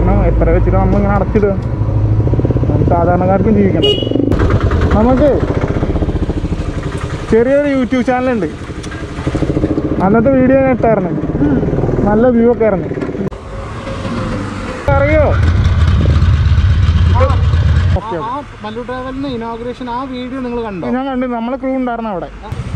കാരണം എത്ര വെച്ചിട്ട് നമ്മളിങ്ങനെ അടച്ചിടുക നമുക്ക് സാധാരണക്കാർക്കും ജീവിക്കണം നമുക്ക് ചെറിയൊരു യൂട്യൂബ് ചാനലുണ്ട് അന്നത്തെ വീഡിയോ ഞാൻ ഇട്ടായിരുന്നു നല്ല വ്യൂ ഒക്കെ ആയിരുന്നു അറിയോ ഓക്കെ ആ മല്ലു ട്രാവലിന് ഇനോഗ്രേഷൻ ആ വീഡിയോ നിങ്ങൾ കണ്ടോ ഞാൻ കണ്ടു നമ്മളെ ക്രൂ ഉണ്ടായിരുന്നു അവിടെ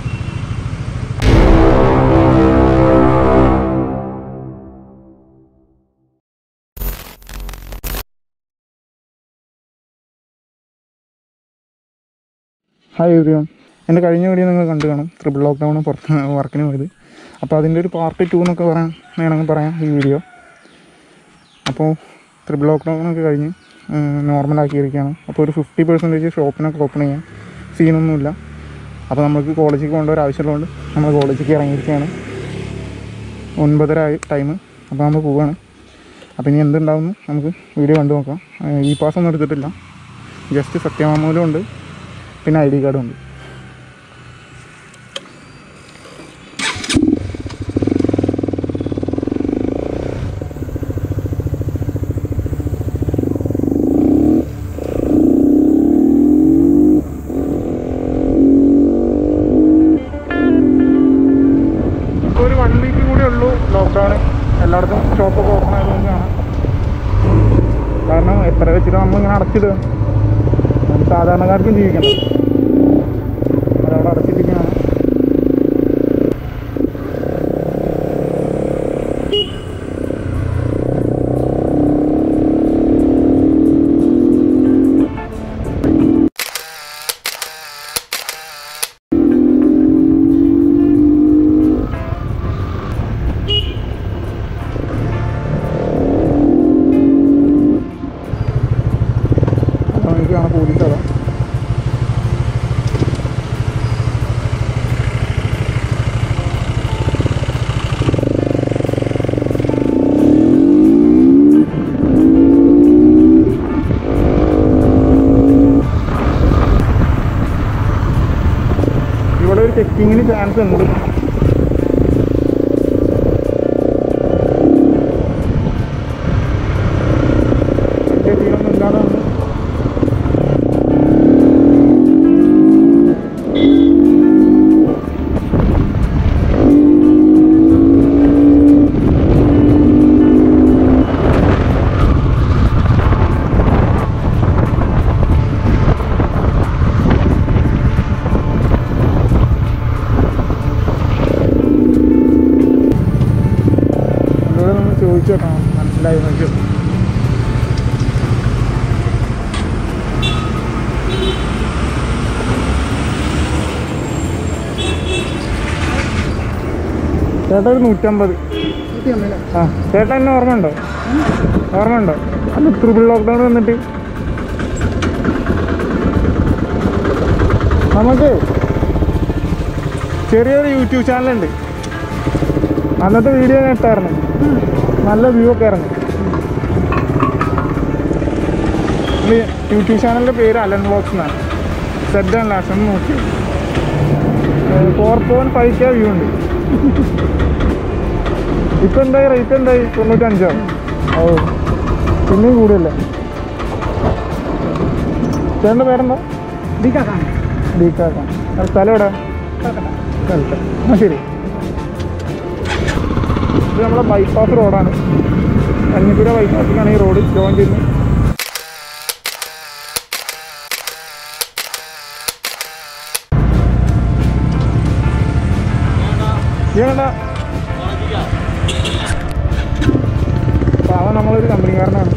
ഹായ് എവരിവൺ എൻ്റെ കഴിഞ്ഞ വീഡിയോ നിങ്ങൾ കണ്ടു കാണും ട്രിപ്പിൾ ലോക്ക്ഡൗൺ പുറത്ത് വർക്കിന് പോയത് അപ്പോൾ അതിൻ്റെ ഒരു പാർട്ട് ടു എന്നൊക്കെ പറയാൻ വേണമെങ്കിൽ പറയാം ഈ വീഡിയോ അപ്പോൾ ട്രിപ്പിൾ ലോക്ക്ഡൗൺ ഒക്കെ കഴിഞ്ഞ് നോർമലാക്കിയിരിക്കുകയാണ് അപ്പോൾ ഒരു ഫിഫ്റ്റി പെർസെൻറ്റേജ് ഷോപ്പിനൊക്കെ ഓപ്പൺ ചെയ്യാം സീനൊന്നുമില്ല അപ്പോൾ നമുക്ക് കോളേജിൽ പോകേണ്ട ഒരു ആവശ്യമുള്ളതുകൊണ്ട് നമ്മൾ കോളേജിലേക്ക് ഇറങ്ങിയിരിക്കുകയാണ് ഒൻപതര ആയി ടൈം അപ്പോൾ നമ്മൾ പോവുകയാണ് അപ്പോൾ ഇനി എന്തുണ്ടാവുമെന്ന് നമുക്ക് വീഡിയോ കണ്ടു നോക്കാം ഈ പാസ് ഒന്നും എടുത്തിട്ടില്ല ജസ്റ്റ് സത്യമാമൂലം ഉണ്ട് പിന്നെ ഐ ഡി കാർഡും ഉണ്ട് ഇപ്പോൾ ഒരു വൺ വീക്ക് കൂടി ഉള്ളൂ ലോക്ക്ഡൗൺ എല്ലായിടത്തും ഷോപ്പൊക്കെ ഓപ്പൺ ആയതുകൊണ്ട് കാണാം കാരണം എത്ര വെച്ചിട്ട് നമ്മളിങ്ങനെ അടച്ചിടുക നമുക്ക് സാധാരണക്കാർക്കും ജീവിക്കണം അതവിടെ അടച്ചിട്ടിരിക്കുകയാണ് അപ്പോൾ എനിക്ക് കാണാം പോലീസ് അതാ ഇവിടെ ഒരു ചെക്കിങ്ങിന് ചാൻസ് ഉണ്ട് വലിയ സീനൊന്നും ഇല്ലാതെ വന്നു ഇവിടെ നമ്മൾ ചോദിച്ചു നോക്കണം മനസ്സിലായി നോക്കി ചേട്ടാ ഒരു നൂറ്റമ്പത് ആ ചേട്ടാ എന്നെ ഓർമ്മയുണ്ടോ ഓർമ്മയുണ്ടോ അല്ല ട്രിപ്പിൾ ലോക്ക്ഡൗൺ വന്നിട്ട് നമുക്ക് ചെറിയൊരു യൂട്യൂബ് ചാനലുണ്ട് അന്നത്തെ വീഡിയോ ഞാൻ ഇട്ടായിരുന്നു നല്ല വ്യൂ ഒക്കെ ആയിരുന്നു ഈ യൂട്യൂബ് ചാനലിൻ്റെ പേര് അലൻ വ്ളോഗ്സ് എന്നാണ് സെഡ് ആൻഡ് ലാസ്റ്റ് ഒന്ന് നോക്കി four point five K view ഉണ്ട് ഇപ്പം എന്തായി റേറ്റ് എന്തായി തൊണ്ണൂറ്റഞ്ചോ ഓ പിന്നെയും കൂടിയല്ലേ ചേട്ടൻ്റെ പേരെന്താ ഡീക്കാക്കാൻ സ്ഥലം എവിടെ സ്ഥലത്ത് ആ ശരി ഇത് നമ്മുടെ ബൈപ്പാസ് റോഡാണ് കഞ്ഞിപ്പുര ബൈപ്പാസിലാണ് ഈ റോഡ് ജോയിൻ ചെയ്യുന്നത് ഇതെന്താ പാവം നമ്മളൊരു കമ്പനിക്കാരനാണ്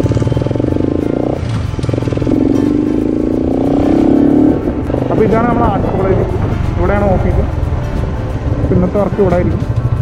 അപ്പോൾ ഇതാണ് നമ്മുടെ ആർട്സ് കോളേജ് ഇവിടെയാണ് ഓഫീസ് ഇന്നത്തെ വർക്ക് ഇവിടെ ആയിരിക്കും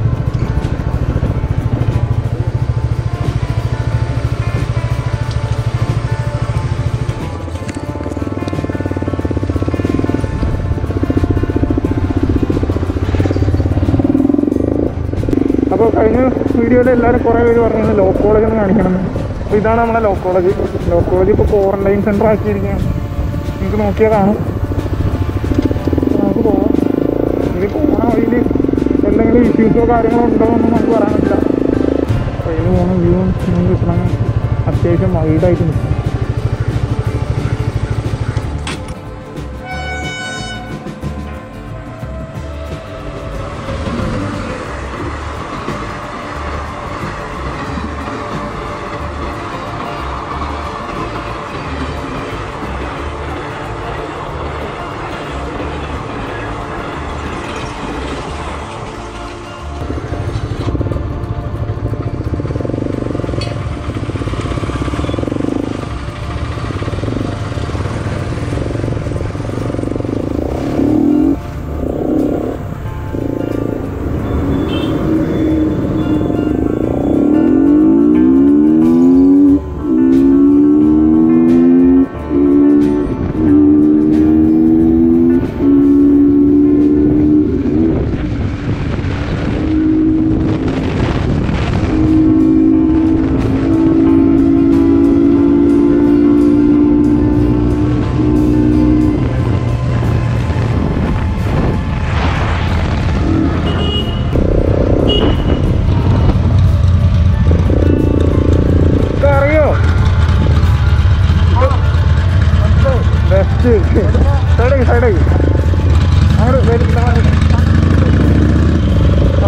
അപ്പോൾ കഴിഞ്ഞ വീഡിയോയിൽ എല്ലാവരും കുറേ പേര് പറഞ്ഞിരുന്നു ലോ കോളേജ് ഒന്ന് കാണിക്കണം അപ്പോൾ ഇതാണ് നമ്മുടെ ലോ കോളേജ് ലോ കോളേജ് ഇപ്പോൾ ക്വാറന്റൈൻ സെൻറ്റർ ആക്കിയിരിക്കുകയാണ് നിങ്ങൾക്ക് നോക്കിയാൽ കാണും അപ്പോൾ നമുക്ക് പോവാം ഇത് പോകണ വഴിയിൽ എന്തെങ്കിലും ഇഷ്യൂസോ കാര്യങ്ങളോ ഉണ്ടോ എന്നൊന്നും നമുക്ക് പറയാൻ പറ്റില്ല ട്രെയിന് പോകുന്ന വ്യൂ നിങ്ങൾക്ക് കിട്ടണം വൈഡായിട്ട് നിൽക്കും അറിയോ ബെസ്റ്റ് സൈഡേക്ക് സൈഡേക്ക് അങ്ങോട്ട് വരും ഓ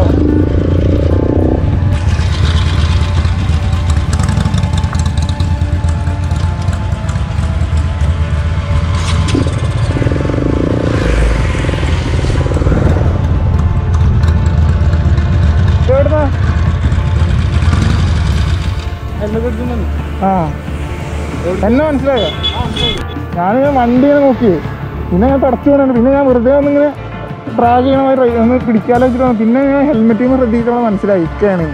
എവിടുന്നാ ഹെൽമെറ്റ് എടുക്കുന്നുണ്ട് ആ എന്നെ മനസ്സിലായോ ഞാനിങ്ങനെ വണ്ടിയെ നോക്കി പിന്നെ ഞാൻ തടച്ചു പോകണുണ്ട് പിന്നെ ഞാൻ വെറുതെ ഒന്നിങ്ങനെ ഡ്രാഗ് ചെയ്യണമായി റൈ- ഒന്ന് പിടിക്കാലോ വെച്ചിട്ട് വന്നു. പിന്നെ ഞാൻ ഹെൽമെറ്റിൽ നിന്ന് ശ്രദ്ധിച്ചോളം മനസ്സിലായി ഇക്കാണ്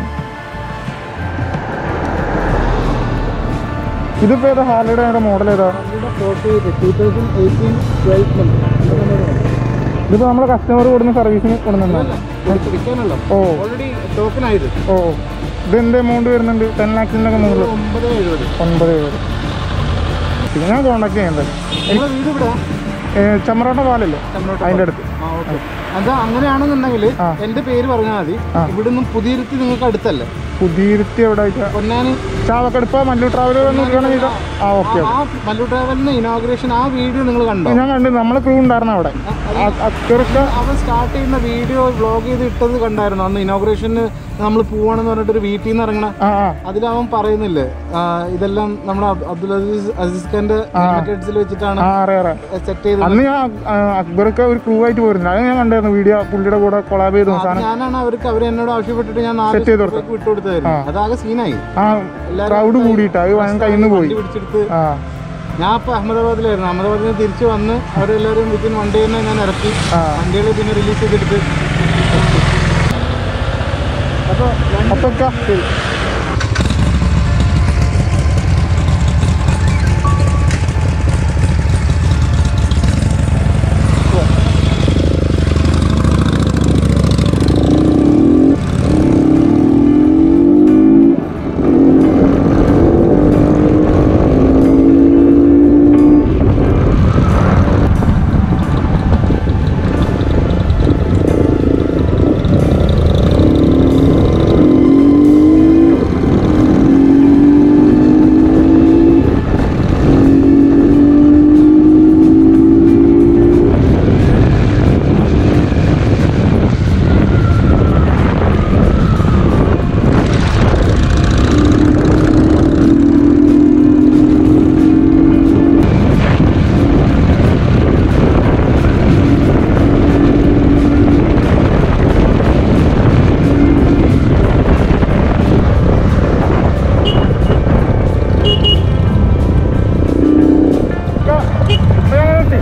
ഇതിപ്പോ ഏതാ ഹാർലിയുടെ ഏതാ മോഡൽ ഏതാ forty eight two thousand eighteen twelve ഇതിപ്പോ നമ്മളെ കസ്റ്റമർ കൊടുക്കുന്ന സർവീസിന് കൊടുക്കുന്നുണ്ടോ പിടിക്കാനല്ലോ ഓ ഓൾറെഡി ടോക്കൺ ആയത് ഓ ഇത് എന്ത് എമൗണ്ട് വരുന്നുണ്ട് ടെൻ ലാക്സിനൊക്കെ മുകളിൽ ഒമ്പത് എഴുപത് ഒൻപത് ഏഴ് പിന്നെ ഞാൻ കോണ്ടാക്ട് ചെയ്യേണ്ടത് നിങ്ങളെ വീട് ഇവിടെ ചമ്മറോട്ട പാലല്ലേ അതിൻ്റെ അടുത്ത് ആ ഓക്കെ അതാ അങ്ങനെയാണെന്നുണ്ടെങ്കിൽ ആ. എന്റെ പേര് പറഞ്ഞാൽ മതി ആ. ഇവിടുന്ന് പുതിയിരുത്തി നിങ്ങൾക്ക് അടുത്തല്ലേ പുതിയിരുത്തി എവിടെ വെച്ചാൽ പൊന്നാനി ചാവക്കടുപ്പ മല്ലു ട്രാവലർ എന്ന് ഉദ്ഘാടനം ചെയ്ത ആ ഓക്കെ ആ മല്ലു ട്രാവലിന് ഇനോഗ്രേഷൻ ആ വീഡിയോ നിങ്ങൾ കണ്ടോ ഞാൻ കണ്ടു നമ്മളെ ക്രൂ ഉണ്ടായിരുന്നു അവിടെ അക്കറൊക്കെ അവൻ സ്റ്റാർട്ട് ചെയ്യുന്ന വീഡിയോ വ്ളോഗ് ചെയ്ത് ഇട്ടത് കണ്ടായിരുന്നു അന്ന് ഇനോഗ്രേഷന് നമ്മൾ പോവാണെന്ന് പറഞ്ഞിട്ട് ഒരു വീട്ടിൽ നിന്ന് ഇറങ്ങണ ആ ആ അതിലവൻ പറയുന്നില്ലേ ആ, ഇതെല്ലാം നമ്മുടെ അബ്- അബ്ദുൽ അസീസ് അസീസ് ഖാന്റെ ലിമിറ്റഡ്സിൽ വെച്ചിട്ടാണ് ആ അറിയാം അറിയാം സെറ്റ് ചെയ്തത് അന്ന് ഞാൻ ആ, അക്ബറൊക്കെ ഒരു ക്രൂ ആയിട്ട് പോയിരുന്നു അത് ഞാൻ കണ്ടായിരുന്നു വീഡിയോ പുള്ളിയുടെ കൂടെ കൊളാബ് ചെയ്തു അത് സാധനം ഞാനാണ് അവർക്ക് അവർ എന്നോട് ആവശ്യപ്പെട്ടിട്ട് ഞാൻ നാല് Set ചെയ്ത് കൊടുത്തത്. ദിവസത്തേക്ക് വിട്ടുകൊടുത്തായിരുന്നു അതാകെ സീനായി ആ ക്രൗഡ് കൂടിയിട്ട് അത് ഞാൻ കയ്യിൽ നിന്ന് പോയി വണ്ടി പിടിച്ചെടുത്ത് ആ ഞാൻ ഇപ്പൊ അഹമ്മദാബാദിലായിരുന്നു അഹമ്മദാബാദിൽ നിന്ന് തിരിച്ചു വന്ന് അവരെല്ലാവരും വിത്തിൻ വണ്ടി തന്നെ ഞാൻ ഇറക്കി ആ വണ്ടികൾ പിന്നെ റിലീസ് ചെയ്തെടുത്ത് അപ്പോൾ അപ്പൊ ഒക്കെ ശരി ഒക്കെ ഇപ്പൊ ഞങ്ങൾ എത്തി.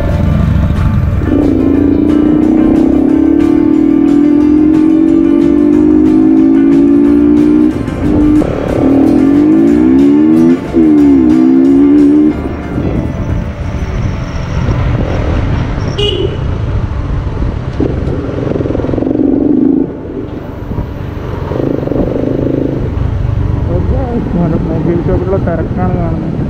മൊബൈൽ ഷോപ്പിലുള്ള തിരക്കാണ് കാണുന്നത്